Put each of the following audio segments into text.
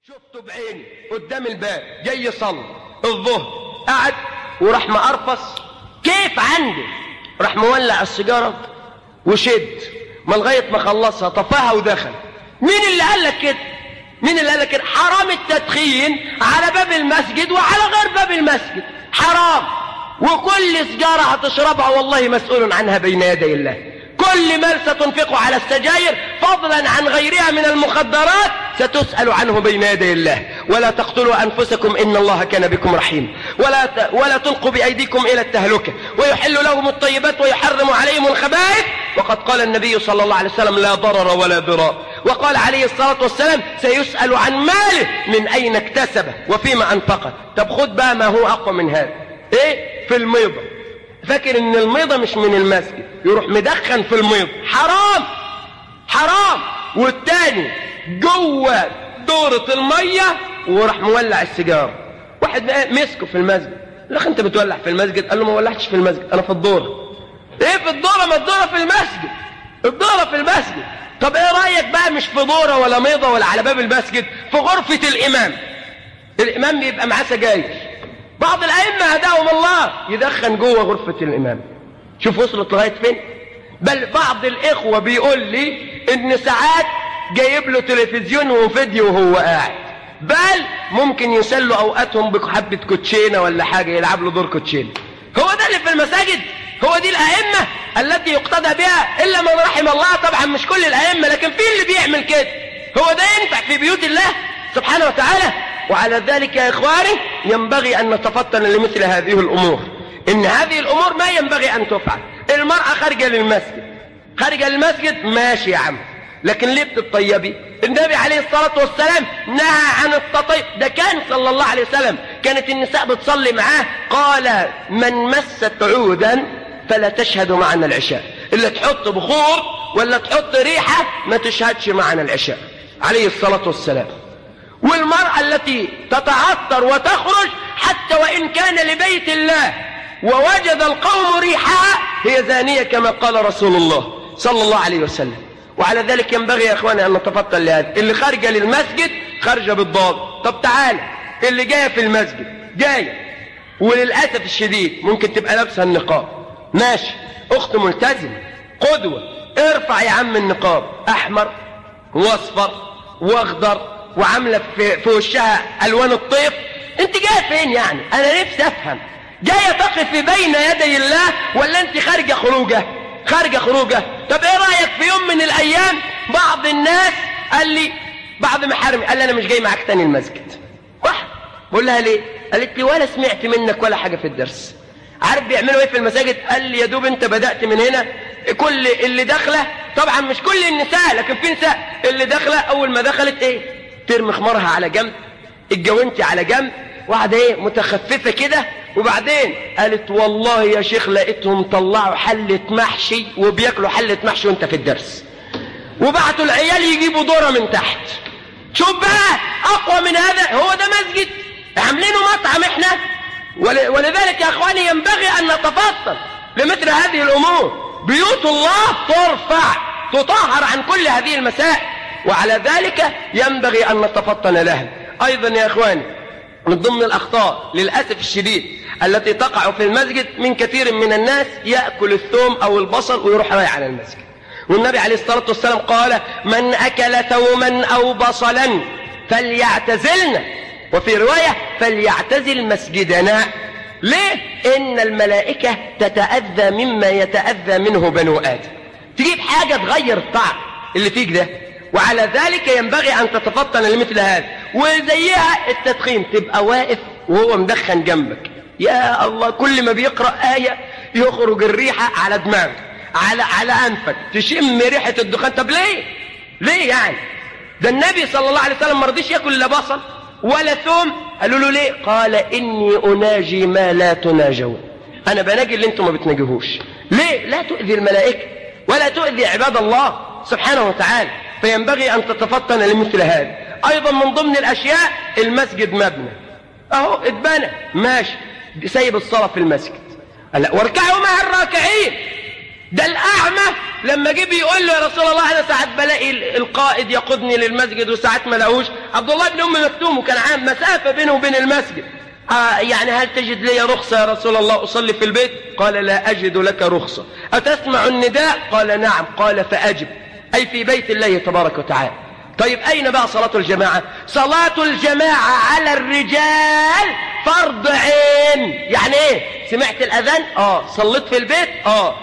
شفته بعيني قدام الباب جاي يصلي الظهر قعد وراح مقرفص كيف عنده راح مولع السيجاره وشد ما لغايه ما خلصها طفاها ودخل مين اللي قال لك كده مين اللي قال لك كده حرام التدخين على باب المسجد وعلى غير باب المسجد حرام وكل سجاره هتشربها والله مسؤول عنها بين يدي الله كل مال ستنفقه على السجاير فضلا عن غيرها من المخدرات ستسأل عنه بين يدي الله ولا تقتلوا أنفسكم إن الله كان بكم رحيم ولا, ت... ولا تلقوا بأيديكم إلى التهلكة ويحل لهم الطيبات ويحرم عليهم الخبائث وقد قال النبي صلى الله عليه وسلم لا ضرر ولا ضرار وقال عليه الصلاة والسلام سيسأل عن ماله من أين اكتسبه وفيما أنفقه طب خد بقى ما هو أقوى من هذا إيه في الميضة فاكر ان الميضة مش من المسجد يروح مدخن في الميضة حرام حرام والتاني جوه دورة المية وراح مولع السيجارة واحد مسكه في المسجد الاخ انت بتولع في المسجد قال له ما ولعتش في المسجد انا في الدورة ايه في الدورة ما الدورة في المسجد الدورة في المسجد طب ايه رأيك بقى مش في دورة ولا ميضة ولا على باب المسجد في غرفة الامام الامام بيبقى معاه سجاير بعض الأئمة هداهم الله يدخن جوه غرفة الإمام شوف وصلت لغاية فين بل بعض الإخوة بيقول لي إن ساعات جايب له تلفزيون وفيديو وهو قاعد بل ممكن يسلوا أوقاتهم بحبة كوتشينة ولا حاجة يلعب له دور كوتشينة هو ده اللي في المساجد هو دي الأئمة التي يقتدى بها إلا من رحم الله طبعا مش كل الأئمة لكن في اللي بيعمل كده هو ده ينفع في بيوت الله سبحانه وتعالى وعلى ذلك يا إخواني ينبغي أن نتفطن لمثل هذه الأمور إن هذه الأمور ما ينبغي أن تفعل المرأة خارجة للمسجد خارجة للمسجد ماشي يا عم لكن ليه بتطيبي النبي عليه الصلاة والسلام نهى عن التطيب ده كان صلى الله عليه وسلم كانت النساء بتصلي معاه قال من مست عودا فلا تشهد معنا العشاء اللي تحط بخور ولا تحط ريحة ما تشهدش معنا العشاء عليه الصلاة والسلام والمرأة التي تتعطر وتخرج حتى وإن كان لبيت الله ووجد القوم ريحها هي زانية كما قال رسول الله صلى الله عليه وسلم وعلى ذلك ينبغي يا اخواني ان نتفطن لهذا اللي خارجه للمسجد خارجه بالضاد طب تعالى اللي جايه في المسجد جايه وللاسف الشديد ممكن تبقى لابسه النقاب ماشي اخت ملتزمه قدوه ارفع يا عم النقاب احمر واصفر واخضر وعامله في, في وشها الوان الطيف انت جايه فين يعني انا نفسي افهم جايه تقف بين يدي الله ولا انت خارجه خروجه خارجه خروجه طب ايه رايك في يوم من الايام بعض الناس قال لي بعض محارمي قال لي انا مش جاي معاك تاني المسجد واحد بقول لها ليه قالت لي ولا سمعت منك ولا حاجه في الدرس عارف بيعملوا ايه في المساجد قال لي يا دوب انت بدات من هنا كل اللي داخله طبعا مش كل النساء لكن في نساء اللي داخله اول ما دخلت ايه ترمي خمارها على جنب الجوانتي على جنب واحده ايه متخففه كده وبعدين قالت والله يا شيخ لقيتهم طلعوا حله محشي وبياكلوا حله محشي وانت في الدرس وبعتوا العيال يجيبوا دوره من تحت شوف بقى اقوى من هذا هو ده مسجد عاملينه مطعم احنا ولذلك يا اخواني ينبغي ان نتفطن لمثل هذه الامور بيوت الله ترفع تطهر عن كل هذه المسائل وعلى ذلك ينبغي ان نتفطن لها ايضا يا اخواني من ضمن الأخطاء للأسف الشديد التي تقع في المسجد من كثير من الناس يأكل الثوم أو البصل ويروح رايح على المسجد والنبي عليه الصلاة والسلام قال من أكل ثوما أو بصلا فليعتزلنا وفي رواية فليعتزل مسجدنا ليه؟ إن الملائكة تتأذى مما يتأذى منه بنو آدم تجيب حاجة تغير الطعم اللي فيك ده وعلى ذلك ينبغي أن تتفطن لمثل هذا وزيها التدخين تبقى واقف وهو مدخن جنبك يا الله كل ما بيقرأ آية يخرج الريحة على دماغك على على أنفك تشم ريحة الدخان طب ليه ليه يعني ده النبي صلى الله عليه وسلم ما رضيش ياكل لا بصل ولا ثوم قالوا له ليه قال إني أناجي ما لا تناجون أنا بناجي اللي انتم ما بتناجيهوش ليه لا تؤذي الملائكة ولا تؤذي عباد الله سبحانه وتعالى فينبغي أن تتفطن لمثل هذا أيضا من ضمن الأشياء المسجد مبنى أهو اتبنى ماشي سايب الصلاة في المسجد لا واركعوا مع الراكعين ده الأعمى لما جه بيقول له يا رسول الله انا ساعات بلاقي القائد يقودني للمسجد وساعات ما لاقوش عبد الله بن ام مكتوم وكان عام مسافه بينه وبين المسجد آه يعني هل تجد لي رخصة يا رسول الله أصلي في البيت قال لا أجد لك رخصة أتسمع النداء قال نعم قال فأجب أي في بيت الله تبارك وتعالى طيب أين بقى صلاة الجماعة صلاة الجماعة على الرجال فرض عين يعني ايه سمعت الأذان اه صليت في البيت اه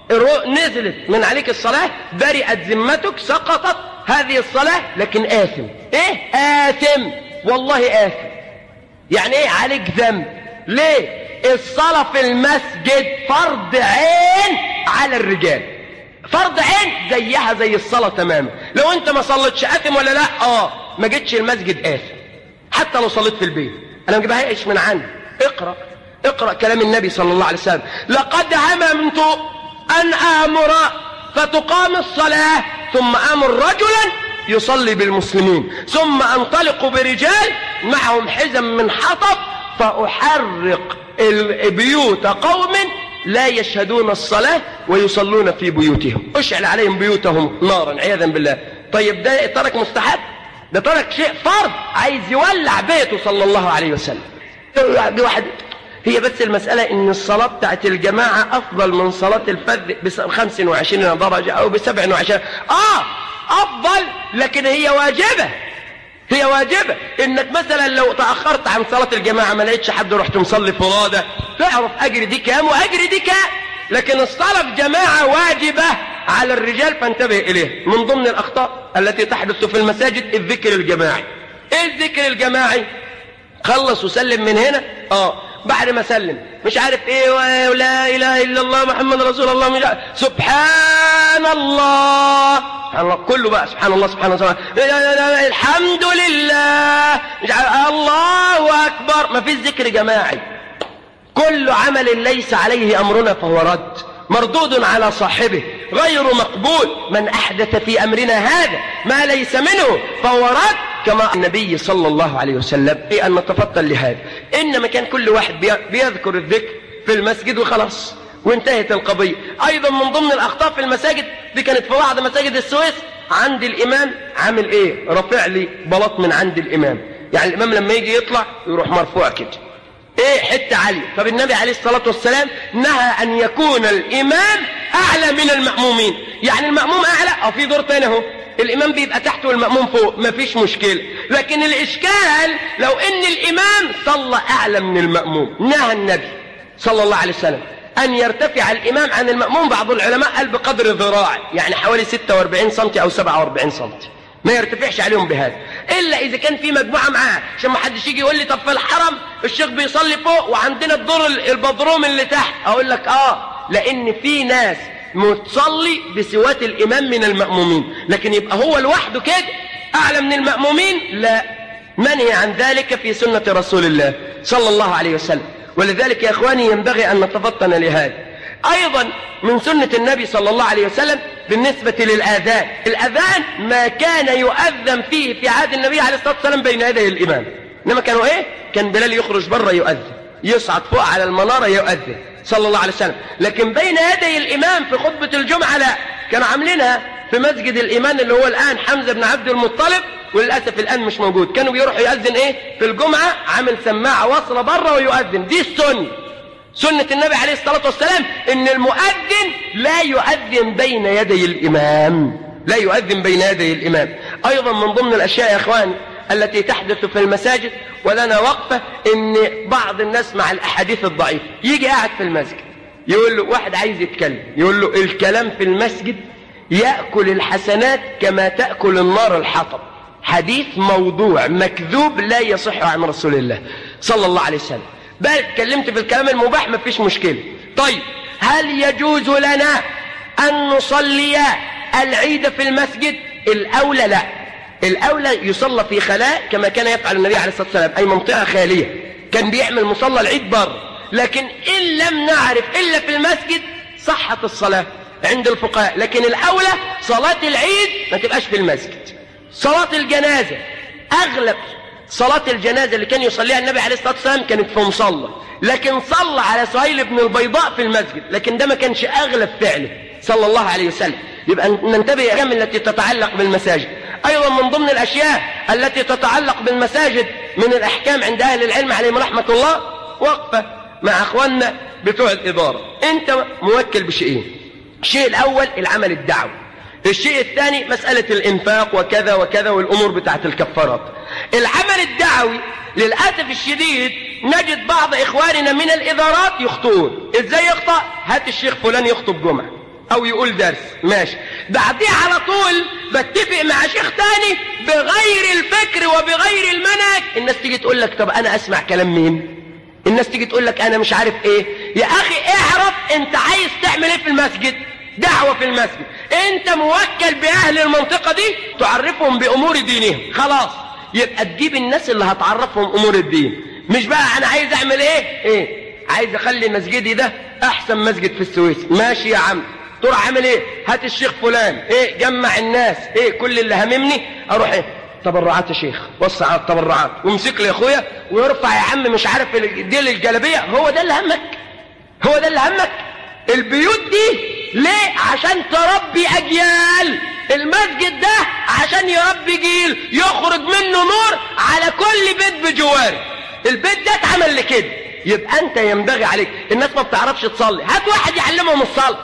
نزلت من عليك الصلاة برئت ذمتك سقطت هذه الصلاة لكن آثم ايه آثم والله آثم يعني ايه عليك ذنب ليه الصلاة في المسجد فرض عين على الرجال فرض عين زيها زي الصلاة تماما لو انت ما صليتش آثم ولا لا اه ما جيتش المسجد آثم حتى لو صليت في البيت انا ما جيبهاش من عندي اقرأ اقرأ كلام النبي صلى الله عليه وسلم لقد هممت ان امر فتقام الصلاة ثم امر رجلا يصلي بالمسلمين ثم انطلق برجال معهم حزم من حطب فاحرق بيوت قوم لا يشهدون الصلاة ويصلون في بيوتهم اشعل عليهم بيوتهم نارا عياذا بالله طيب ده ترك مستحب ده ترك شيء فرض عايز يولع بيته صلى الله عليه وسلم واحد هي بس المسألة ان الصلاة بتاعت الجماعة افضل من صلاة الفذ ب 25 درجة او ب 27 اه افضل لكن هي واجبة هي واجبة انك مثلا لو تأخرت عن صلاة الجماعة ما لقيتش حد رحت مصلي فرادة تعرف اجر دي كام واجر دي كام لكن الصلاة في جماعة واجبة على الرجال فانتبه اليه من ضمن الاخطاء التي تحدث في المساجد الذكر الجماعي ايه الذكر الجماعي خلص وسلم من هنا اه بعد ما سلم مش عارف ايه ولا اله الا الله محمد رسول الله مش عارف سبحان الله سبحان الله كله بقى سبحان الله سبحان الله الحمد لله مش عارف الله اكبر ما فيش ذكر جماعي كل عمل ليس عليه امرنا فهو رد مردود على صاحبه غير مقبول من احدث في امرنا هذا ما ليس منه فهو رد كما النبي صلى الله عليه وسلم في أن نتفطن لهذا إنما كان كل واحد بيذكر الذكر في المسجد وخلاص وانتهت القضية أيضا من ضمن الأخطاء في المساجد دي كانت في بعض مساجد السويس عند الإمام عامل إيه رفع لي بلاط من عند الإمام يعني الإمام لما يجي يطلع يروح مرفوع كده ايه حتة عالية طب النبي عليه الصلاة والسلام نهى ان يكون الامام اعلى من المأمومين يعني المأموم اعلى او في دور تاني اهو الامام بيبقى تحت والمأموم فوق مفيش مشكلة لكن الاشكال لو ان الامام صلى اعلى من المأموم نهى النبي صلى الله عليه وسلم ان يرتفع الامام عن المأموم بعض العلماء قال بقدر ذراع يعني حوالي 46 سم او 47 سم ما يرتفعش عليهم بهذا الا اذا كان في مجموعه معاه عشان ما حدش يجي يقول لي طب في الحرم الشيخ بيصلي فوق وعندنا الدور البدروم اللي تحت اقول لك اه لان في ناس متصلي بسوات الامام من المامومين لكن يبقى هو لوحده كده اعلى من المامومين لا منهي عن ذلك في سنه رسول الله صلى الله عليه وسلم ولذلك يا اخواني ينبغي ان نتفطن لهذا ايضا من سنة النبي صلى الله عليه وسلم بالنسبة للآذان الأذان ما كان يؤذن فيه في عهد النبي عليه الصلاة والسلام بين يدي الإمام إنما كانوا إيه كان بلال يخرج بره يؤذن يصعد فوق على المنارة يؤذن صلى الله عليه وسلم لكن بين يدي الإمام في خطبة الجمعة لا كانوا عاملينها في مسجد الإيمان اللي هو الآن حمزة بن عبد المطلب وللأسف الآن مش موجود كانوا بيروحوا يؤذن إيه في الجمعة عامل سماعة واصلة بره ويؤذن دي السنة سنة النبي عليه الصلاة والسلام ان المؤذن لا يؤذن بين يدي الامام لا يؤذن بين يدي الامام ايضا من ضمن الاشياء يا اخواني التي تحدث في المساجد ولنا وقفة ان بعض الناس مع الاحاديث الضعيفة يجي قاعد في المسجد يقول له واحد عايز يتكلم يقول له الكلام في المسجد يأكل الحسنات كما تأكل النار الحطب حديث موضوع مكذوب لا يصح عن رسول الله صلى الله عليه وسلم بل اتكلمت في الكلام المباح ما فيش مشكلة طيب هل يجوز لنا أن نصلي العيد في المسجد الأولى لا الأولى يصلى في خلاء كما كان يفعل النبي عليه الصلاة والسلام أي منطقة خالية كان بيعمل مصلى العيد بره لكن إن لم نعرف إلا في المسجد صحت الصلاة عند الفقهاء لكن الأولى صلاة العيد ما تبقاش في المسجد صلاة الجنازة أغلب صلاة الجنازة اللي كان يصليها النبي عليه الصلاة والسلام كانت في مصلى لكن صلى على سهيل بن البيضاء في المسجد لكن ده ما كانش أغلب فعله صلى الله عليه وسلم يبقى ننتبه الأحكام التي تتعلق بالمساجد أيضا من ضمن الأشياء التي تتعلق بالمساجد من الأحكام عند أهل العلم عليهم رحمة الله وقفة مع أخواننا بتوع الإدارة أنت موكل بشيئين الشيء الأول العمل الدعوي الشيء الثاني مسألة الإنفاق وكذا وكذا والأمور بتاعت الكفارات العمل الدعوي للأسف الشديد نجد بعض إخواننا من الإدارات يخطئون إزاي يخطأ؟ هات الشيخ فلان يخطب جمعة أو يقول درس ماشي بعديه على طول بتفق مع شيخ تاني بغير الفكر وبغير المنهج الناس تيجي تقول لك طب أنا أسمع كلام مين؟ الناس تيجي تقول لك أنا مش عارف إيه يا أخي اعرف أنت عايز تعمل إيه في المسجد دعوة في المسجد أنت موكل بأهل المنطقة دي تعرفهم بأمور دينهم خلاص يبقى تجيب الناس اللي هتعرفهم أمور الدين مش بقى أنا عايز أعمل إيه إيه عايز أخلي مسجدي ده أحسن مسجد في السويس ماشي يا عم تروح عامل إيه هات الشيخ فلان إيه جمع الناس إيه كل اللي هممني أروح إيه تبرعات يا شيخ وسع على التبرعات وامسك لي يا اخويا ويرفع يا عم مش عارف دي الجلابيه هو ده اللي همك هو ده اللي همك البيوت دي ليه عشان تربي اجيال المسجد ده عشان يربي جيل يخرج منه نور على كل بيت بجواره البيت ده اتعمل لكده يبقى انت ينبغي عليك الناس ما بتعرفش تصلي هات واحد يعلمهم الصلاه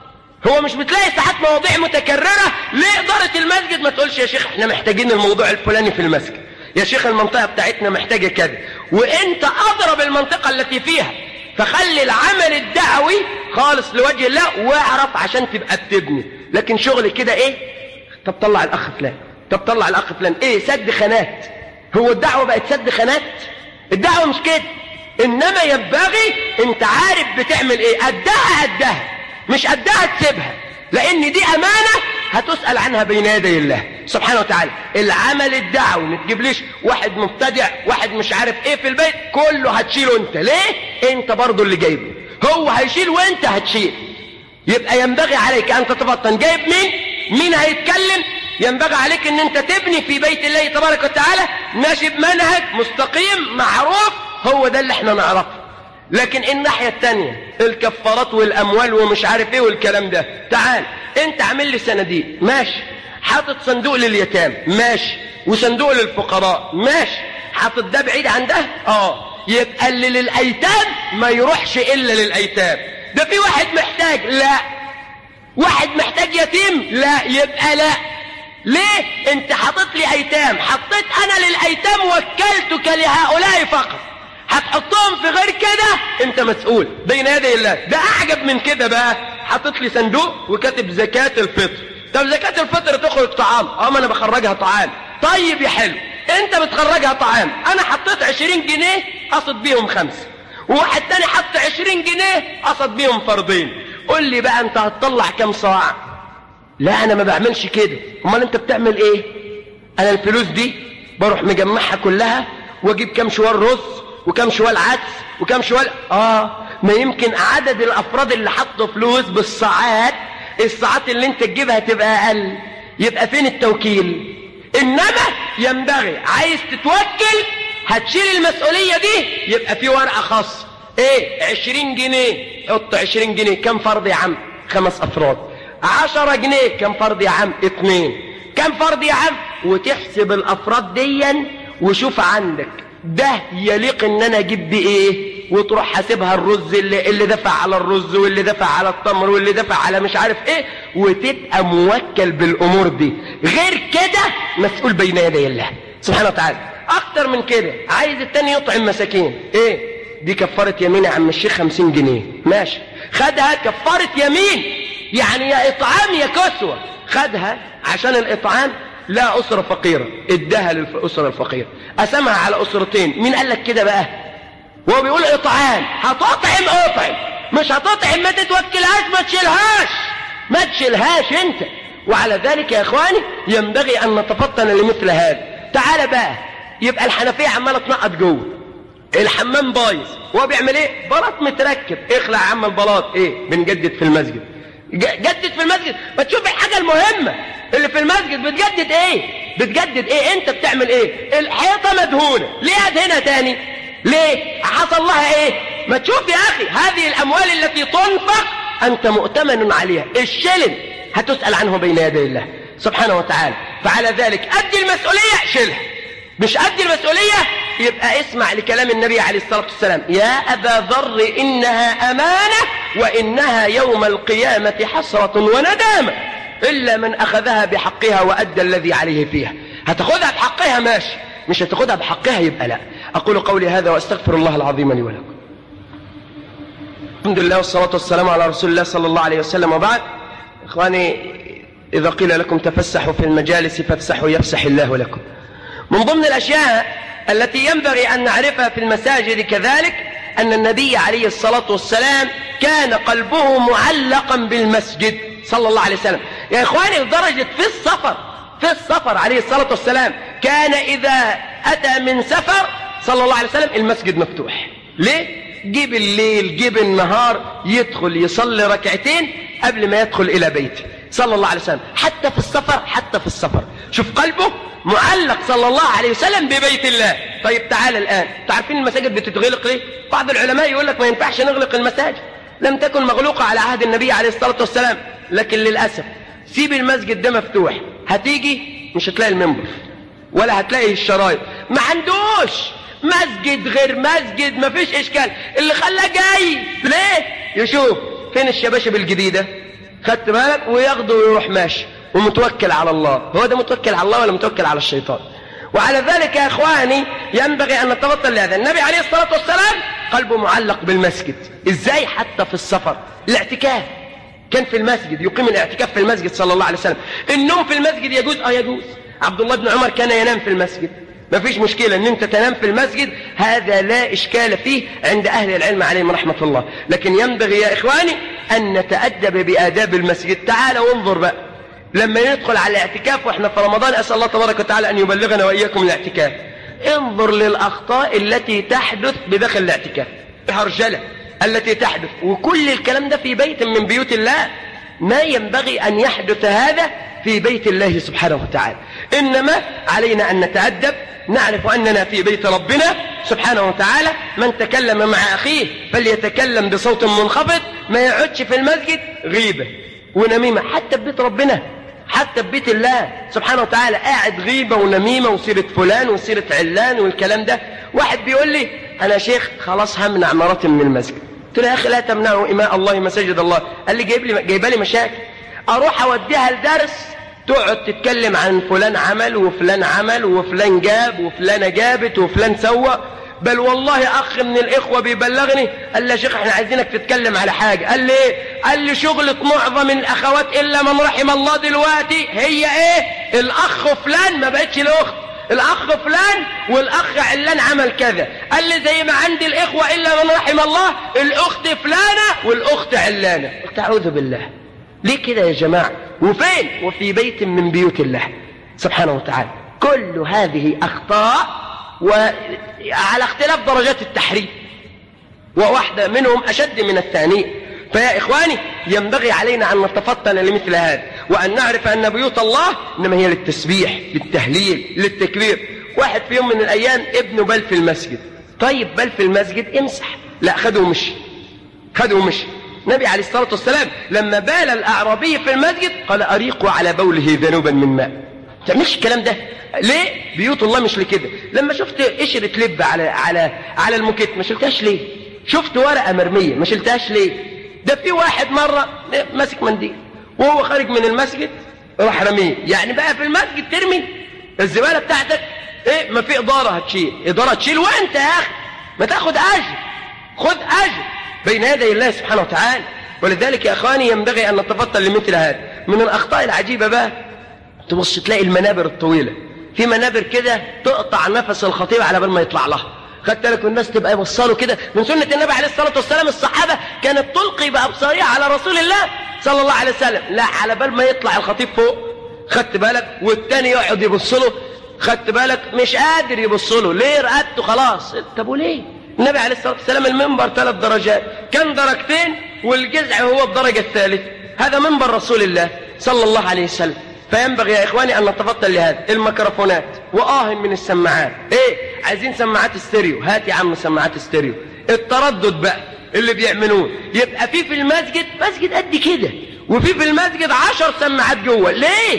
هو مش بتلاقي ساعات مواضيع متكررة ليه إدارة المسجد ما تقولش يا شيخ احنا محتاجين الموضوع الفلاني في المسجد يا شيخ المنطقة بتاعتنا محتاجة كذا وانت أضرب المنطقة التي فيها فخلي العمل الدعوي خالص لوجه الله واعرف عشان تبقى بتبني لكن شغل كده ايه طب طلع الأخ فلان طب طلع الأخ فلان ايه سد خانات هو الدعوة بقت سد خانات الدعوة مش كده إنما ينبغي انت عارف بتعمل ايه قدها قدها مش قدها تسيبها لان دي امانة هتسأل عنها بين يدي الله سبحانه وتعالى العمل الدعوي ما تجيبليش واحد مبتدع واحد مش عارف ايه في البيت كله هتشيله انت ليه انت برضو اللي جايبه هو هيشيل وانت هتشيل يبقى ينبغي عليك ان تتفطن جايب مين مين هيتكلم ينبغي عليك ان انت تبني في بيت الله تبارك وتعالى ماشي بمنهج مستقيم معروف هو ده اللي احنا نعرفه لكن الناحية التانية الكفارات والأموال ومش عارف ايه والكلام ده تعال انت عامل لي صناديق ماشي حاطط صندوق لليتام ماشي وصندوق للفقراء ماشي حاطط ده بعيد عن ده اه يبقى اللي للأيتام ما يروحش إلا للأيتام ده في واحد محتاج لا واحد محتاج يتيم لا يبقى لا ليه انت حاطط لي ايتام حطيت انا للايتام وكلتك لهؤلاء فقط هتحطهم في غير كده انت مسؤول بين يدي الله ده اعجب من كده بقى حاطط لي صندوق وكاتب زكاة الفطر طب زكاة الفطر تخرج طعام اه ما انا بخرجها طعام طيب يا حلو انت بتخرجها طعام انا حطيت عشرين جنيه قصد بيهم خمسة وواحد تاني حط عشرين جنيه قصد بيهم فردين قول لي بقى انت هتطلع كام صاع لا انا ما بعملش كده امال انت بتعمل ايه انا الفلوس دي بروح مجمعها كلها واجيب كام شوال رز وكم شوال عدس وكم شوال اه ما يمكن عدد الافراد اللي حطوا فلوس بالساعات الساعات اللي انت تجيبها تبقى اقل يبقى فين التوكيل انما ينبغي عايز تتوكل هتشيل المسؤولية دي يبقى في ورقة خاصة ايه عشرين جنيه حط عشرين جنيه كم فرد يا عم خمس افراد عشرة جنيه كم فرد يا عم اتنين كم فرد يا عم وتحسب الافراد ديا وشوف عندك ده يليق ان انا اجيب بيه ايه وتروح حاسبها الرز اللي, اللي دفع على الرز واللي دفع على التمر واللي دفع على مش عارف ايه وتبقى موكل بالامور دي غير كده مسؤول بين يدي الله سبحانه وتعالى اكتر من كده عايز التاني يطعم مساكين ايه دي كفارة يمين يا عم الشيخ خمسين جنيه ماشي خدها كفارة يمين يعني يا اطعام يا كسوة خدها عشان الاطعام لا أسرة فقيرة ادها للأسرة الفقيرة قسمها على أسرتين مين قال لك كده بقى وهو بيقول اطعام هتطعم اطعم مش هتطعم ما تتوكلهاش ما تشيلهاش ما تشيلهاش انت وعلى ذلك يا اخواني ينبغي ان نتفطن لمثل هذا تعال بقى يبقى الحنفية عمالة تنقط جوه الحمام بايظ هو بيعمل ايه بلاط متركب اخلع يا عم البلاط ايه بنجدد في المسجد جدد في المسجد ما تشوف الحاجة المهمة اللي في المسجد بتجدد ايه بتجدد ايه انت بتعمل ايه الحيطة مدهونة ليه ادهنها تاني ليه حصل لها ايه ما تشوف يا اخي هذه الاموال التي تنفق انت مؤتمن عليها الشلن هتسأل عنه بين يدي الله سبحانه وتعالى فعلى ذلك أدي المسؤولية شيلها مش أدي المسؤولية يبقى اسمع لكلام النبي عليه الصلاة والسلام يا أبا ذر إنها أمانة وإنها يوم القيامة حسرة وندامة إلا من أخذها بحقها وأدى الذي عليه فيها هتاخدها بحقها ماشي مش هتاخدها بحقها يبقى لا أقول قولي هذا وأستغفر الله العظيم لي ولكم الحمد لله والصلاة والسلام على رسول الله صلى الله عليه وسلم وبعد إخواني إذا قيل لكم تفسحوا في المجالس فافسحوا يفسح الله لكم من ضمن الأشياء التي ينبغي أن نعرفها في المساجد كذلك أن النبي عليه الصلاة والسلام كان قلبه معلقا بالمسجد صلى الله عليه وسلم يا إخواني لدرجة في السفر في السفر عليه الصلاة والسلام كان إذا أتى من سفر صلى الله عليه وسلم المسجد مفتوح ليه؟ جيب الليل جيب النهار يدخل يصلي ركعتين قبل ما يدخل إلى بيته صلى الله عليه وسلم حتى في السفر حتى في السفر شوف قلبه معلق صلى الله عليه وسلم ببيت الله طيب تعال الآن تعرفين المساجد بتتغلق ليه بعض العلماء يقول لك ما ينفعش نغلق المساجد لم تكن مغلوقة على عهد النبي عليه الصلاة والسلام لكن للأسف سيب المسجد ده مفتوح هتيجي مش هتلاقي المنبر ولا هتلاقي الشرايط ما عندوش مسجد غير مسجد ما فيش اشكال اللي خلاه جاي ليه يشوف فين الشباشب الجديدة خدت بالك وياخده ويروح ماشي ومتوكل على الله هو ده متوكل على الله ولا متوكل على الشيطان وعلى ذلك يا اخواني ينبغي ان نتبطل لهذا النبي عليه الصلاة والسلام قلبه معلق بالمسجد ازاي حتى في السفر الاعتكاف كان في المسجد يقيم الاعتكاف في المسجد صلى الله عليه وسلم النوم في المسجد يجوز اه يجوز عبد الله بن عمر كان ينام في المسجد ما فيش مشكلة ان انت تنام في المسجد هذا لا اشكال فيه عند اهل العلم عليهم رحمة الله لكن ينبغي يا اخواني ان نتأدب بآداب المسجد تعال وانظر بقى لما ندخل على الاعتكاف واحنا في رمضان اسأل الله تبارك وتعالى ان يبلغنا واياكم الاعتكاف انظر للاخطاء التي تحدث بداخل الاعتكاف الهرجلة التي تحدث وكل الكلام ده في بيت من بيوت الله ما ينبغي ان يحدث هذا في بيت الله سبحانه وتعالى انما علينا ان نتأدب نعرف أننا في بيت ربنا سبحانه وتعالى من تكلم مع أخيه فليتكلم بصوت منخفض ما يقعدش في المسجد غيبة ونميمة حتى في بيت ربنا حتى في بيت الله سبحانه وتعالى قاعد غيبة ونميمة وسيرة فلان وسيرة علان والكلام ده واحد بيقول لي أنا شيخ خلاص همنع مراتي من المسجد قلت له يا أخي لا تمنعوا إماء الله مساجد الله قال لي جايب لي جايبه لي مشاكل أروح أوديها الدرس تقعد تتكلم عن فلان عمل وفلان عمل وفلان جاب وفلانة جابت وفلان سوى بل والله أخ من الإخوة بيبلغني قال لي يا شيخ احنا عايزينك تتكلم على حاجة قال لي ايه قال لي شغلة معظم الأخوات إلا من رحم الله دلوقتي هي ايه الأخ فلان ما بقتش الأخت الأخ فلان والأخ علان عمل كذا قال لي زي ما عندي الإخوة إلا من رحم الله الأخت فلانة والأخت علانة قلت أعوذ بالله ليه كده يا جماعة وفين وفي بيت من بيوت الله سبحانه وتعالى كل هذه أخطاء وعلى اختلاف درجات التحريم وواحدة منهم أشد من الثانية فيا إخواني ينبغي علينا أن نتفطن لمثل هذا وأن نعرف أن بيوت الله إنما هي للتسبيح للتهليل للتكبير واحد في يوم من الأيام ابنه بل في المسجد طيب بل في المسجد امسح لا خده ومشي خده ومشي النبي عليه الصلاة والسلام لما بال الأعرابي في المسجد قال أريقوا على بوله ذنوبا من ماء تعملش الكلام ده ليه بيوت الله مش لكده لما شفت قشرة لب على على على الموكيت ما شلتهاش ليه شفت ورقة مرمية ما شلتهاش ليه ده في واحد مرة ماسك منديل وهو خارج من المسجد راح رميه يعني بقى في المسجد ترمي الزبالة بتاعتك ايه ما في إدارة هتشيل إدارة تشيل وانت يا أخي ما تاخد أجر خد أجر بين يدي الله سبحانه وتعالى ولذلك يا أخواني ينبغي أن نتفطن لمثل هذا من الأخطاء العجيبة بقى تبص تلاقي المنابر الطويلة في منابر كده تقطع نفس الخطيب على بال ما يطلع لها خدت بالك والناس تبقى يبصلوا كده من سنة النبي عليه الصلاة والسلام الصحابة كانت تلقي بأبصارها على رسول الله صلى الله عليه وسلم لا على بال ما يطلع الخطيب فوق خدت بالك والتاني يقعد يبص له خدت بالك مش قادر يبص له ليه رقدته خلاص طب وليه النبي عليه الصلاة والسلام المنبر ثلاث درجات كان درجتين والجزع هو الدرجة الثالثة هذا منبر رسول الله صلى الله عليه وسلم فينبغي يا إخواني أن نتفضل لهذا الميكروفونات وآه من السماعات إيه عايزين سماعات استيريو هات يا عم سماعات استيريو التردد بقى اللي بيعملوه يبقى في في المسجد مسجد قد كده وفي في المسجد عشر سماعات جوه ليه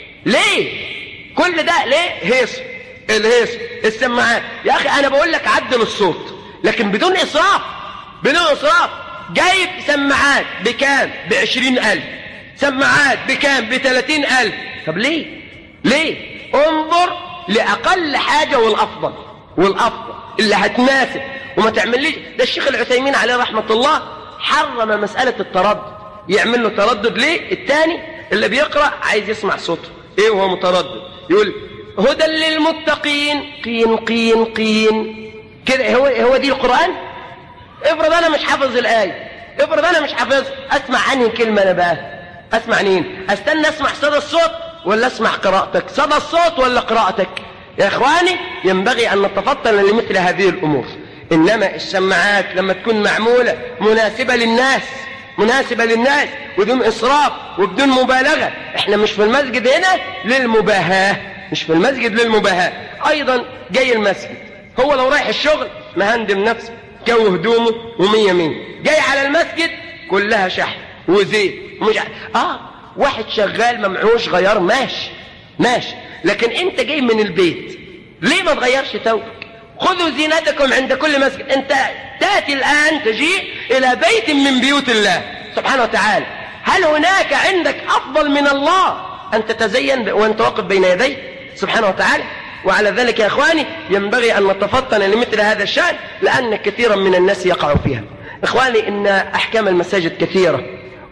ليه كل ده ليه هيص الهيص السماعات يا اخي انا بقول لك عدل الصوت لكن بدون اسراف بدون اسراف جايب سماعات بكام بعشرين الف سماعات بكام بثلاثين الف طب ليه ليه انظر لاقل حاجة والافضل والافضل اللي هتناسب وما تعمليش ده الشيخ العثيمين عليه رحمة الله حرم مسألة التردد يعمل له تردد ليه التاني اللي بيقرأ عايز يسمع صوته ايه وهو متردد يقول هدى للمتقين قين قين قين كده هو هو دي القرآن افرض انا مش حافظ الآية افرض انا مش حافظ اسمع عني كلمة انا بقى اسمع مين استنى اسمع صدى الصوت ولا اسمع قراءتك صدى الصوت ولا قراءتك يا اخواني ينبغي ان نتفطن لمثل هذه الامور انما السماعات لما تكون معمولة مناسبة للناس مناسبة للناس بدون إسراف وبدون مبالغة احنا مش في المسجد هنا للمباهاة مش في المسجد للمباهاة أيضا جاي المسجد هو لو رايح الشغل مهندم نفسه جو هدومه ومية مية جاي على المسجد كلها شحن وزيت ومش ع... اه واحد شغال ممعوش غيار ماشي ماشي لكن انت جاي من البيت ليه ما تغيرش ثوبك خذوا زينتكم عند كل مسجد انت تاتي الان تجيء الى بيت من بيوت الله سبحانه وتعالى هل هناك عندك افضل من الله ان تتزين وانت واقف بين يديه سبحانه وتعالى وعلى ذلك يا اخواني ينبغي ان نتفطن لمثل هذا الشان لان كثيرا من الناس يقع فيها اخواني ان احكام المساجد كثيره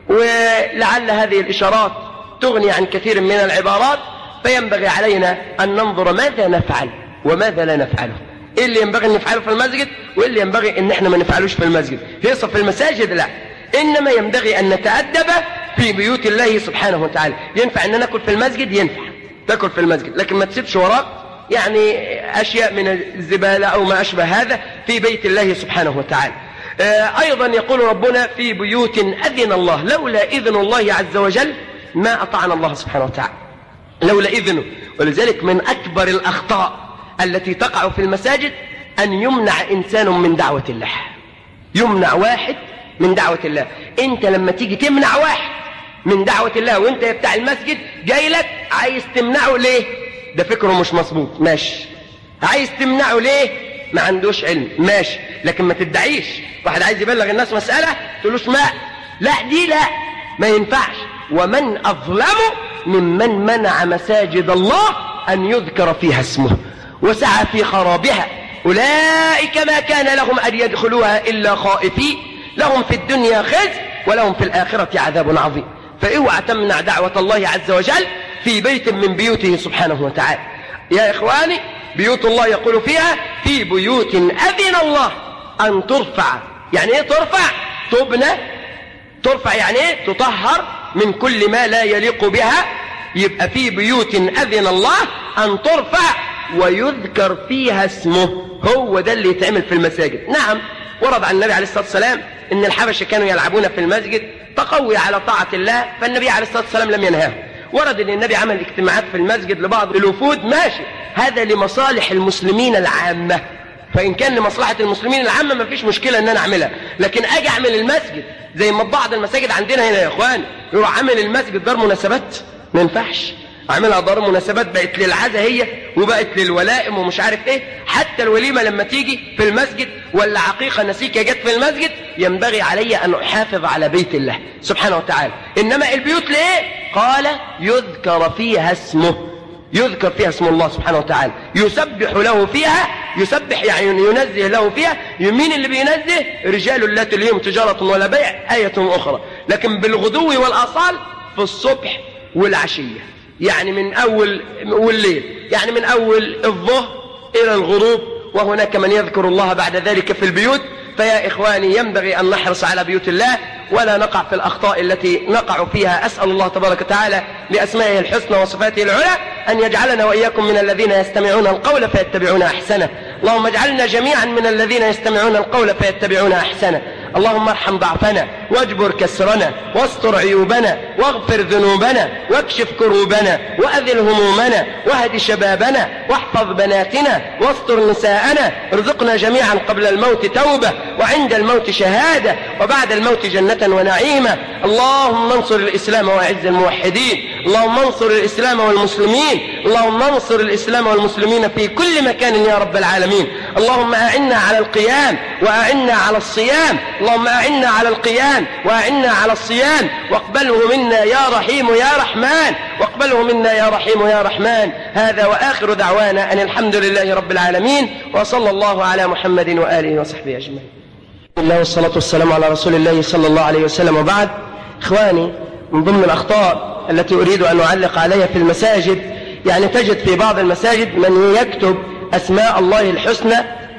ولعل هذه الاشارات تغني عن كثير من العبارات فينبغي علينا ان ننظر ماذا نفعل وماذا لا نفعله ايه اللي ينبغي ان نفعله في المسجد وايه اللي ينبغي ان احنا ما نفعلوش في المسجد هيصة في المساجد لا انما ينبغي ان نتأدب في بيوت الله سبحانه وتعالى ينفع ان ناكل في المسجد ينفع تاكل في المسجد لكن ما تسيبش وراك يعني اشياء من الزبالة او ما اشبه هذا في بيت الله سبحانه وتعالى ايضا يقول ربنا في بيوت اذن الله لولا اذن الله عز وجل ما اطعنا الله سبحانه وتعالى لولا اذنه ولذلك من اكبر الاخطاء التي تقع في المساجد أن يمنع إنسان من دعوة الله يمنع واحد من دعوة الله أنت لما تيجي تمنع واحد من دعوة الله وأنت بتاع المسجد جاي لك عايز تمنعه ليه ده فكره مش مظبوط ماشي عايز تمنعه ليه ما عندوش علم ماشي لكن ما تدعيش واحد عايز يبلغ الناس مسألة تقولوش ما لا دي لا ما ينفعش ومن أظلم ممن منع مساجد الله أن يذكر فيها اسمه وسعى في خرابها أولئك ما كان لهم أن يدخلوها إلا خائفين لهم في الدنيا خزي ولهم في الآخرة عذاب عظيم فاوعى تمنع دعوة الله عز وجل في بيت من بيوته سبحانه وتعالى يا إخواني بيوت الله يقول فيها في بيوت أذن الله أن ترفع يعني إيه ترفع تبنى ترفع يعني إيه تطهر من كل ما لا يليق بها يبقى في بيوت أذن الله أن ترفع ويذكر فيها اسمه هو ده اللي يتعمل في المساجد نعم ورد عن النبي عليه الصلاة والسلام ان الحبشة كانوا يلعبون في المسجد تقوي على طاعة الله فالنبي عليه الصلاة والسلام لم ينهاه ورد ان النبي عمل اجتماعات في المسجد لبعض الوفود ماشي هذا لمصالح المسلمين العامة فإن كان لمصلحة المسلمين العامة ما فيش مشكلة ان انا اعملها لكن اجي اعمل المسجد زي ما بعض المساجد عندنا هنا يا اخوان يروح عامل المسجد دار مناسبات ما ينفعش عاملها دار مناسبات بقت للعزة هي وبقت للولائم ومش عارف ايه حتى الوليمة لما تيجي في المسجد ولا عقيقة نسيكة جت في المسجد ينبغي علي أن أحافظ على بيت الله سبحانه وتعالى إنما البيوت ليه قال يذكر فيها اسمه يذكر فيها اسم الله سبحانه وتعالى يسبح له فيها يسبح يعني ينزه له فيها يمين اللي بينزه رجال لا تلهيهم تجارة ولا بيع آية أخرى لكن بالغدو والآصال في الصبح والعشية يعني من أول والليل يعني من أول الظهر إلى الغروب وهناك من يذكر الله بعد ذلك في البيوت فيا إخواني ينبغي أن نحرص على بيوت الله ولا نقع في الأخطاء التي نقع فيها أسأل الله تبارك وتعالى بأسمائه الحسنى وصفاته العلى أن يجعلنا وإياكم من الذين يستمعون القول فيتبعون أحسنه اللهم اجعلنا جميعا من الذين يستمعون القول فيتبعون أحسنه اللهم ارحم ضعفنا واجبر كسرنا واستر عيوبنا واغفر ذنوبنا واكشف كروبنا وأذل همومنا واهد شبابنا واحفظ بناتنا واستر نساءنا ارزقنا جميعا قبل الموت توبة وعند الموت شهادة وبعد الموت جنة ونعيمة اللهم انصر الإسلام وأعز الموحدين اللهم انصر الإسلام والمسلمين اللهم انصر الإسلام والمسلمين في كل مكان يا رب العالمين اللهم أعنا على القيام وأعنا على الصيام اللهم أعنا على القيام وأعنا على الصيام واقبله منا يا رحيم يا رحمن واقبله منا يا رحيم يا رحمن هذا وآخر دعوانا أن الحمد لله رب العالمين وصلى الله على محمد وآله وصحبه أجمعين الله والصلاة والسلام على رسول الله صلى الله عليه وسلم وبعد إخواني من ضمن الأخطاء التي أريد أن أعلق عليها في المساجد يعني تجد في بعض المساجد من يكتب أسماء الله الحسنى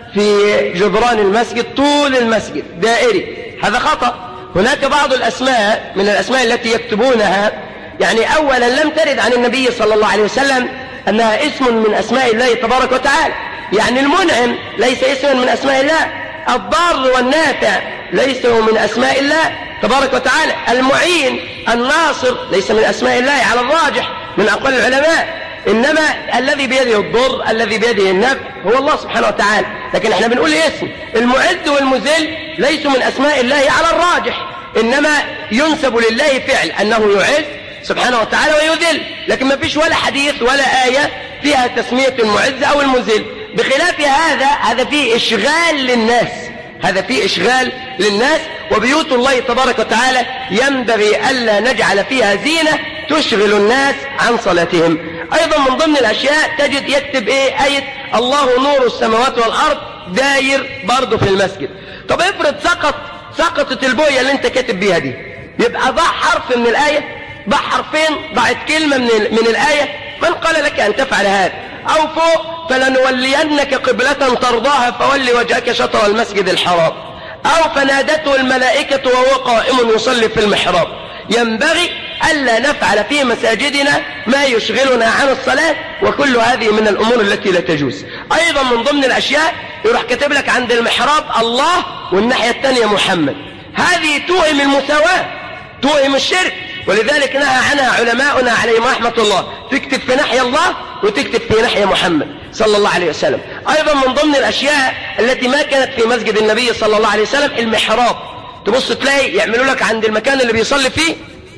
في جدران المسجد طول المسجد دائري هذا خطأ هناك بعض الأسماء من الأسماء التي يكتبونها يعني أولا لم ترد عن النبي صلى الله عليه وسلم أنها اسم من أسماء الله تبارك وتعالى يعني المنعم ليس اسما من أسماء الله الضار والنافع ليس من أسماء الله تبارك وتعالى المعين الناصر ليس من أسماء الله على الراجح من أقوال العلماء إنما الذي بيده الضر الذي بيده النفع هو الله سبحانه وتعالى لكن احنا بنقول اسم المعز والمذل ليسوا من أسماء الله على الراجح إنما ينسب لله فعل أنه يعز سبحانه وتعالى ويذل لكن ما فيش ولا حديث ولا آية فيها تسمية المعز أو المذل بخلاف هذا هذا فيه إشغال للناس هذا فيه إشغال للناس وبيوت الله تبارك وتعالى ينبغي ألا نجعل فيها زينة تشغل الناس عن صلاتهم أيضا من ضمن الأشياء تجد يكتب إيه آية الله نور السماوات والأرض داير برضه في المسجد طب افرض سقط سقطت البوية اللي انت كاتب بيها دي يبقى ضع حرف من الآية ضع حرفين ضعت كلمة من, من الآية من قال لك أن تفعل هذا أو فوق فلنولينك قبلة ترضاها فول وجهك شطر المسجد الحرام أو فنادته الملائكة وهو قائم يصلي في المحراب ينبغي ألا نفعل في مساجدنا ما يشغلنا عن الصلاة وكل هذه من الأمور التي لا تجوز أيضا من ضمن الأشياء يروح كاتب لك عند المحراب الله والناحية الثانية محمد هذه توهم المساواة توهم الشرك ولذلك نهى عنها علماؤنا عليهم رحمة الله تكتب في ناحية الله وتكتب في ناحية محمد صلى الله عليه وسلم أيضا من ضمن الأشياء التي ما كانت في مسجد النبي صلى الله عليه وسلم المحراب تبص تلاقي يعملوا لك عند المكان اللي بيصلي فيه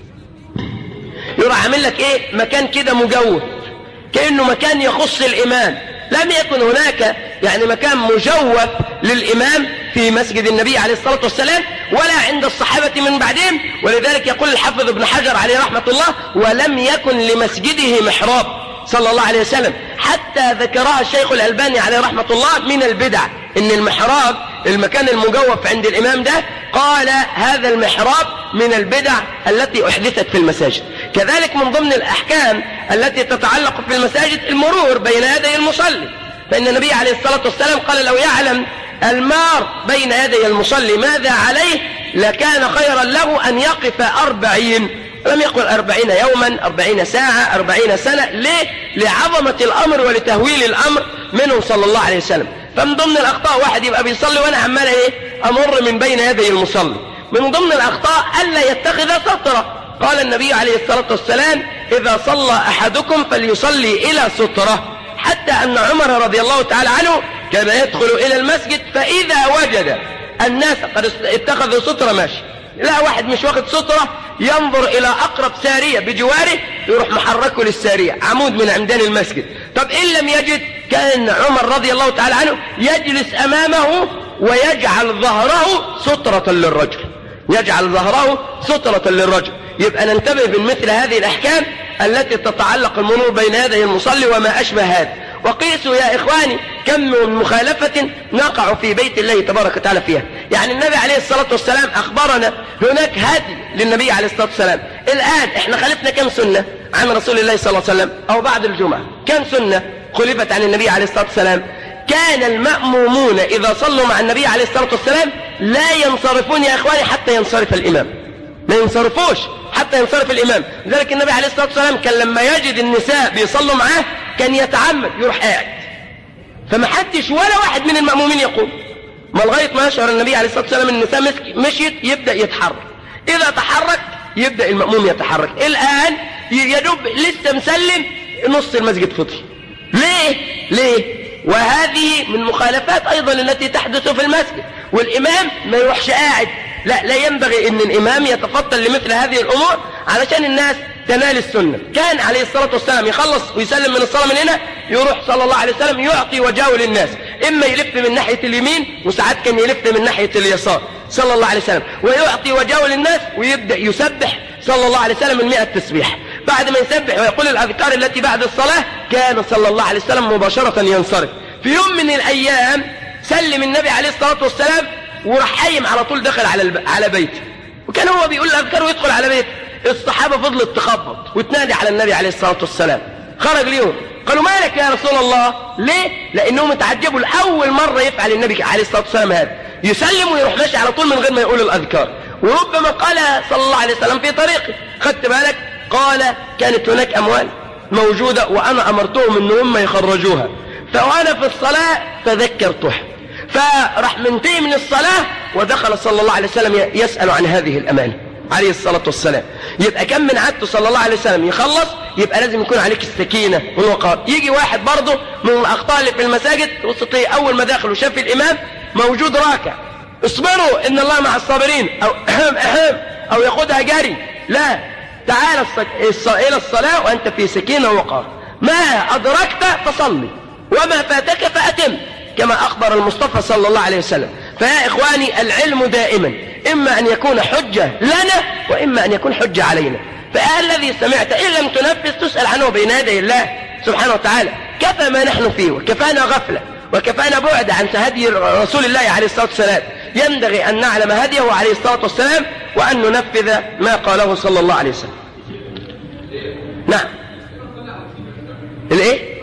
يروح عامل لك ايه مكان كده مجوف كأنه مكان يخص الإمام لم يكن هناك يعني مكان مجوف للإمام في مسجد النبي عليه الصلاة والسلام ولا عند الصحابة من بعدهم ولذلك يقول الحافظ ابن حجر عليه رحمة الله ولم يكن لمسجده محراب صلى الله عليه وسلم حتى ذكرها الشيخ الألباني عليه رحمة الله من البدع إن المحراب المكان المجوف عند الإمام ده قال هذا المحراب من البدع التي أحدثت في المساجد كذلك من ضمن الأحكام التي تتعلق في المساجد المرور بين يدي المصلي فإن النبي عليه الصلاة والسلام قال لو يعلم المار بين يدي المصلي ماذا عليه لكان خيرا له أن يقف أربعين لم يقل أربعين يوما أربعين ساعة أربعين سنة ليه؟ لعظمة الأمر ولتهويل الأمر منه صلى الله عليه وسلم فمن ضمن الأخطاء واحد يبقى بيصلي وأنا عمال إيه أمر من بين يدي المصلي من ضمن الأخطاء ألا يتخذ سترة قال النبي عليه الصلاة والسلام إذا صلى أحدكم فليصلي إلى سترة حتى أن عمر رضي الله تعالى عنه كان يدخل إلى المسجد فإذا وجد الناس قد اتخذوا سترة ماشي لا واحد مش واخد سترة ينظر إلى أقرب سارية بجواره يروح محركه للسارية عمود من عمدان المسجد طب إن لم يجد كان عمر رضي الله تعالى عنه يجلس أمامه ويجعل ظهره سترة للرجل يجعل ظهره سترة للرجل يبقى ننتبه من مثل هذه الأحكام التي تتعلق المرور بين يدي المصلي وما أشبه هذا وقيسوا يا إخواني كم من مخالفة نقع في بيت الله تبارك وتعالى فيها يعني النبي عليه الصلاة والسلام أخبرنا هناك هدي للنبي عليه الصلاة والسلام الآن احنا خلفنا كم سنة عن رسول الله صلى الله عليه وسلم أو بعد الجمعة كم سنة خلفت عن النبي عليه الصلاة والسلام كان المأمومون إذا صلوا مع النبي عليه الصلاة والسلام لا ينصرفون يا إخواني حتى ينصرف الإمام ما ينصرفوش حتى ينصرف الإمام لذلك النبي عليه الصلاة والسلام كان لما يجد النساء بيصلوا معاه كان يتعمد يروح قاعد فما حدش ولا واحد من المأمومين يقوم ما لغاية ما يشعر النبي عليه الصلاة والسلام النساء مشيت يبدأ يتحرك إذا تحرك يبدأ المأموم يتحرك الآن يدوب لسه مسلم نص المسجد فضي ليه ليه وهذه من مخالفات أيضا التي تحدث في المسجد والإمام ما يروحش قاعد لا لا ينبغي أن الإمام يتفضل لمثل هذه الأمور علشان الناس تنال السنة كان عليه الصلاة والسلام يخلص ويسلم من الصلاة من هنا يروح صلى الله عليه وسلم يعطي وجهه للناس إما يلف من ناحية اليمين وساعات كان يلف من ناحية اليسار صلى الله عليه وسلم ويعطي وجهه للناس ويبدأ يسبح صلى الله عليه وسلم من مئة تسبيح بعد ما يسبح ويقول الأذكار التي بعد الصلاة كان صلى الله عليه وسلم مباشرة ينصرف في يوم من الأيام سلم النبي عليه الصلاة والسلام وراح قايم على طول دخل على الب... على بيته وكان هو بيقول الأذكار ويدخل على بيته الصحابة فضلت تخبط وتنادي على النبي عليه الصلاة والسلام خرج ليهم قالوا مالك يا رسول الله ليه لأنهم اتعجبوا لأول مرة يفعل النبي عليه الصلاة والسلام هذا يسلم ويروح ماشي على طول من غير ما يقول الأذكار وربما قال صلى الله عليه وسلم في طريقه خدت بالك قال كانت هناك أموال موجودة وأنا أمرتهم أن هم يخرجوها فوأنا في الصلاة تذكرتها فراح منتهي من الصلاة ودخل صلى الله عليه وسلم يسأل عن هذه الأمانة عليه الصلاة والسلام يبقى كم من عادته صلى الله عليه وسلم يخلص يبقى لازم يكون عليك السكينة والوقار يجي واحد برضه من الأخطاء اللي في المساجد وسطي أول ما دخل وشاف الإمام موجود راكع اصبروا إن الله مع الصابرين أو أهم أهم أو ياخدها جري لا تعال إلى الصلاة وأنت في سكينة ووقار ما أدركت فصلي وما فاتك فأتم كما أخبر المصطفى صلى الله عليه وسلم فيا إخواني العلم دائما إما أن يكون حجة لنا وإما أن يكون حجة علينا فالذي سمعت إن لم تنفذ تسأل عنه بين يدي الله سبحانه وتعالى كفى ما نحن فيه وكفانا غفلة وكفانا بعد عن هدي رسول الله عليه الصلاة والسلام ينبغي أن نعلم هديه عليه الصلاة والسلام وأن ننفذ ما قاله صلى الله عليه وسلم نعم الايه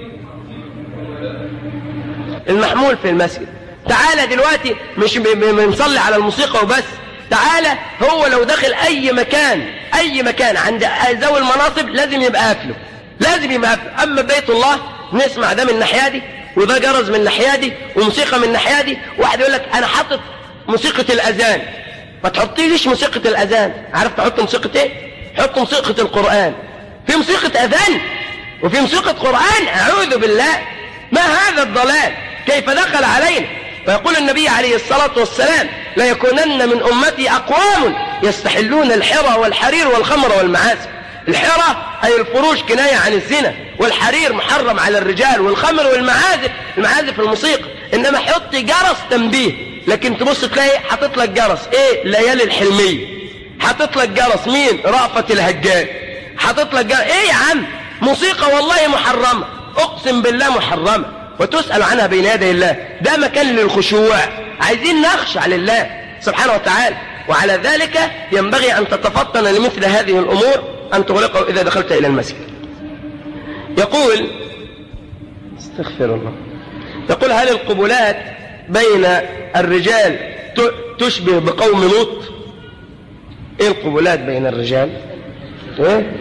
المحمول في المسجد تعالى دلوقتي مش بنصلي على الموسيقى وبس تعالى هو لو دخل اي مكان اي مكان عند ذوي المناصب لازم يبقى قافله لازم يبقى قافله اما بيت الله نسمع ده من الناحيه دي وده جرس من الناحيه دي وموسيقى من الناحيه دي واحد يقول لك انا حاطط موسيقى الاذان ما تحطيليش موسيقى الاذان عارف تحط موسيقى ايه حط موسيقى القران في موسيقى اذان وفي موسيقى قران اعوذ بالله ما هذا الضلال كيف دخل علينا فيقول النبي عليه الصلاة والسلام ليكونن من أمتي أقوام يستحلون الحرى والحرير والخمر والمعازف الحرى أي الفروش كناية عن الزنا والحرير محرم على الرجال والخمر والمعازف المعازف الموسيقى إنما حط جرس تنبيه لكن تبص تلاقي حاطط لك جرس إيه ليالي الحلمية حاطط لك جرس مين رأفة الهجان حاطط لك جرس إيه يا عم موسيقى والله محرمة أقسم بالله محرمة وتسأل عنها بين يدي الله ده مكان للخشوع عايزين نخشع لله سبحانه وتعالى وعلى ذلك ينبغي أن تتفطن لمثل هذه الأمور أن تغلقه إذا دخلت إلى المسجد يقول استغفر الله يقول هل القبلات بين الرجال تشبه بقوم لوط ايه القبلات بين الرجال ايه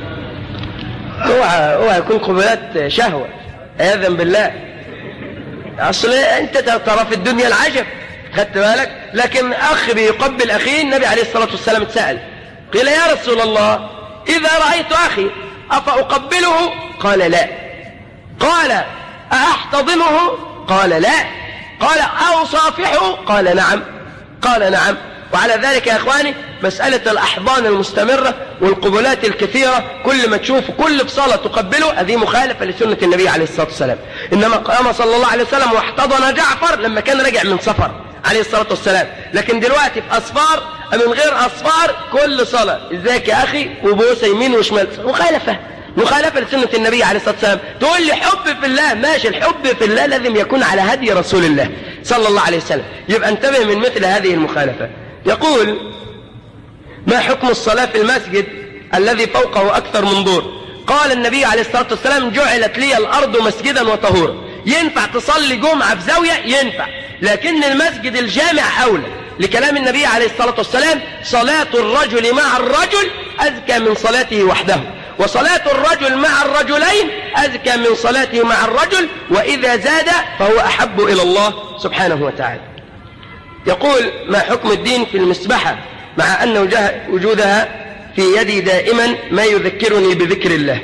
اوعى اوعى يكون قبلات شهوه عياذا بالله اصل انت ترى في الدنيا العجب خدت بالك لكن اخ بيقبل اخيه النبي عليه الصلاه والسلام اتسال قيل يا رسول الله اذا رايت اخي افاقبله قال لا قال احتضنه قال لا قال اوصافحه قال نعم قال نعم وعلى ذلك يا اخواني مسألة الأحضان المستمرة والقبلات الكثيرة كل ما تشوف كل بصالة تقبله هذه مخالفة لسنة النبي عليه الصلاة والسلام إنما قام صلى الله عليه وسلم واحتضن جعفر لما كان راجع من سفر عليه الصلاة والسلام لكن دلوقتي في أصفار من غير أصفار كل صلاة ازيك يا أخي وبوسة يمين وشمال مخالفة مخالفة لسنة النبي عليه الصلاة والسلام تقول لي حب في الله ماشي الحب في الله لازم يكون على هدي رسول الله صلى الله عليه وسلم يبقى انتبه من مثل هذه المخالفة يقول ما حكم الصلاة في المسجد الذي فوقه أكثر من دور قال النبي عليه الصلاة والسلام جعلت لي الأرض مسجدا وطهورا ينفع تصلي جمعة في زاوية ينفع لكن المسجد الجامع أولى لكلام النبي عليه الصلاة والسلام صلاة الرجل مع الرجل أزكى من صلاته وحده وصلاة الرجل مع الرجلين أزكى من صلاته مع الرجل وإذا زاد فهو أحب إلى الله سبحانه وتعالى يقول ما حكم الدين في المسبحة مع أن وجودها في يدي دائما ما يذكرني بذكر الله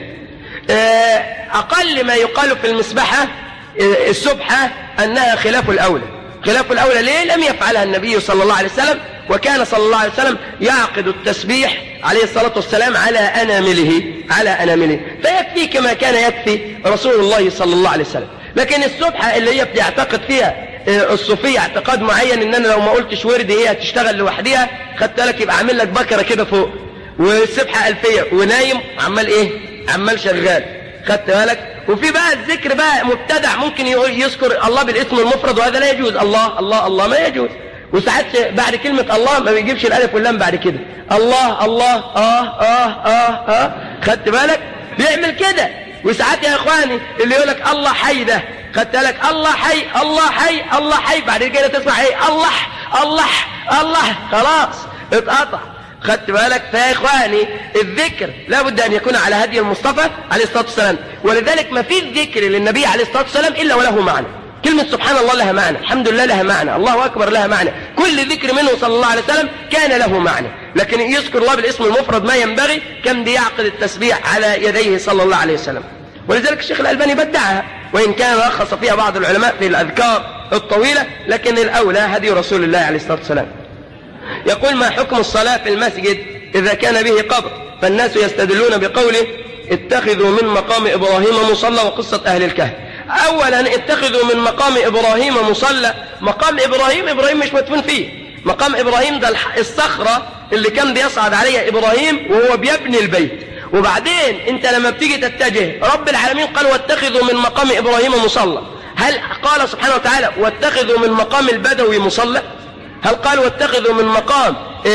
أقل ما يقال في المسبحة السبحة أنها خلاف الأولى خلاف الأولى ليه لم يفعلها النبي صلى الله عليه وسلم وكان صلى الله عليه وسلم يعقد التسبيح عليه الصلاة والسلام على أنامله على أنامله فيكفي كما كان يكفي رسول الله صلى الله عليه وسلم لكن السبحة اللي هي بيعتقد فيها الصوفية اعتقاد معين ان انا لو ما قلتش وردي هي هتشتغل لوحدها خدت بالك يبقى عامل لك بكرة كده فوق والسبحة ألفية ونايم عمال ايه عمال شغال خدت بالك وفي بقى الذكر بقى مبتدع ممكن يذكر الله بالاسم المفرد وهذا لا يجوز الله الله الله ما يجوز وساعات بعد كلمة الله ما بيجيبش الألف واللام بعد كده الله الله آه آه آه آه خدت بالك بيعمل كده وساعات يا إخواني اللي يقول لك الله حي ده خدت بالك الله حي الله حي الله حي بعد كده تسمع ايه الله الله الله خلاص اتقطع خدت بالك فيا إخواني الذكر لابد أن يكون على هدي المصطفى عليه الصلاة والسلام ولذلك ما في ذكر للنبي عليه الصلاة والسلام إلا وله معنى كلمة سبحان الله لها معنى الحمد لله لها معنى الله أكبر لها معنى كل ذكر منه صلى الله عليه وسلم كان له معنى لكن يذكر الله بالاسم المفرد ما ينبغي كان بيعقد التسبيح على يديه صلى الله عليه وسلم ولذلك الشيخ الألباني بدعها وإن كان رخص فيها بعض العلماء في الأذكار الطويلة لكن الأولى هدي رسول الله عليه الصلاة والسلام يقول ما حكم الصلاة في المسجد إذا كان به قبر فالناس يستدلون بقوله اتخذوا من مقام إبراهيم مصلى وقصة أهل الكهف أولا اتخذوا من مقام إبراهيم مصلى مقام إبراهيم إبراهيم مش مدفون فيه مقام إبراهيم ده الصخرة اللي كان بيصعد عليها إبراهيم وهو بيبني البيت وبعدين انت لما بتيجي تتجه رب العالمين قال واتخذوا من مقام إبراهيم مصلى هل قال سبحانه وتعالى واتخذوا من مقام البدوي مصلى هل قال واتخذوا من مقام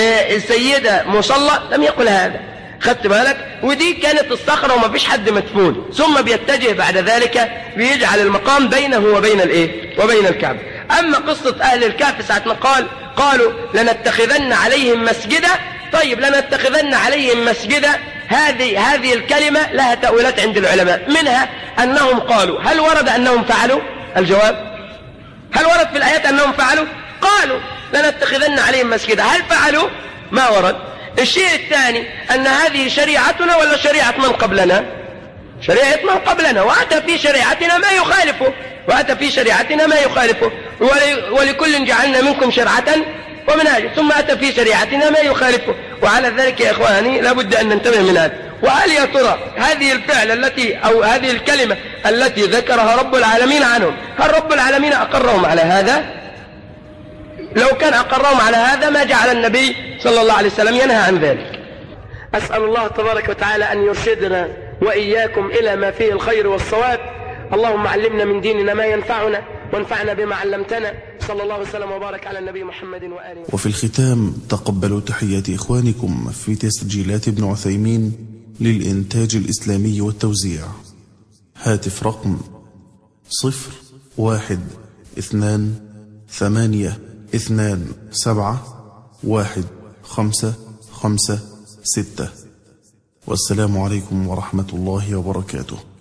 السيدة مصلى لم يقل هذا خدت بالك ودي كانت الصخرة وما فيش حد مدفون ثم بيتجه بعد ذلك بيجعل المقام بينه وبين الايه وبين الكعبة اما قصة اهل الكهف ساعة ما قال قالوا لنتخذن عليهم مسجدا طيب لنتخذن عليهم مسجدا هذه هذه الكلمة لها تأويلات عند العلماء منها أنهم قالوا هل ورد أنهم فعلوا الجواب هل ورد في الآيات أنهم فعلوا قالوا لنتخذن عليهم مسجدا هل فعلوا ما ورد الشيء الثاني أن هذه شريعتنا ولا شريعة من قبلنا شريعة من قبلنا وأتى في شريعتنا ما يخالفه وأتى في شريعتنا ما يخالفه ولكل جعلنا منكم شرعة ومنهاج ثم أتى في شريعتنا ما يخالفه وعلى ذلك يا إخواني لابد أن ننتبه من هذا وهل يا ترى هذه الفعل التي أو هذه الكلمة التي ذكرها رب العالمين عنهم هل رب العالمين أقرهم على هذا لو كان أقرهم على هذا ما جعل النبي صلى الله عليه وسلم ينهى عن ذلك أسأل الله تبارك وتعالى أن يرشدنا وإياكم إلى ما فيه الخير والصواب اللهم علمنا من ديننا ما ينفعنا وانفعنا بما علمتنا صلى الله وسلم وبارك على النبي محمد وآله وفي الختام تقبلوا تحيات إخوانكم في تسجيلات ابن عثيمين للإنتاج الإسلامي والتوزيع هاتف رقم صفر واحد اثنان ثمانية اثنان سبعة واحد خمسة خمسة ستة والسلام عليكم ورحمة الله وبركاته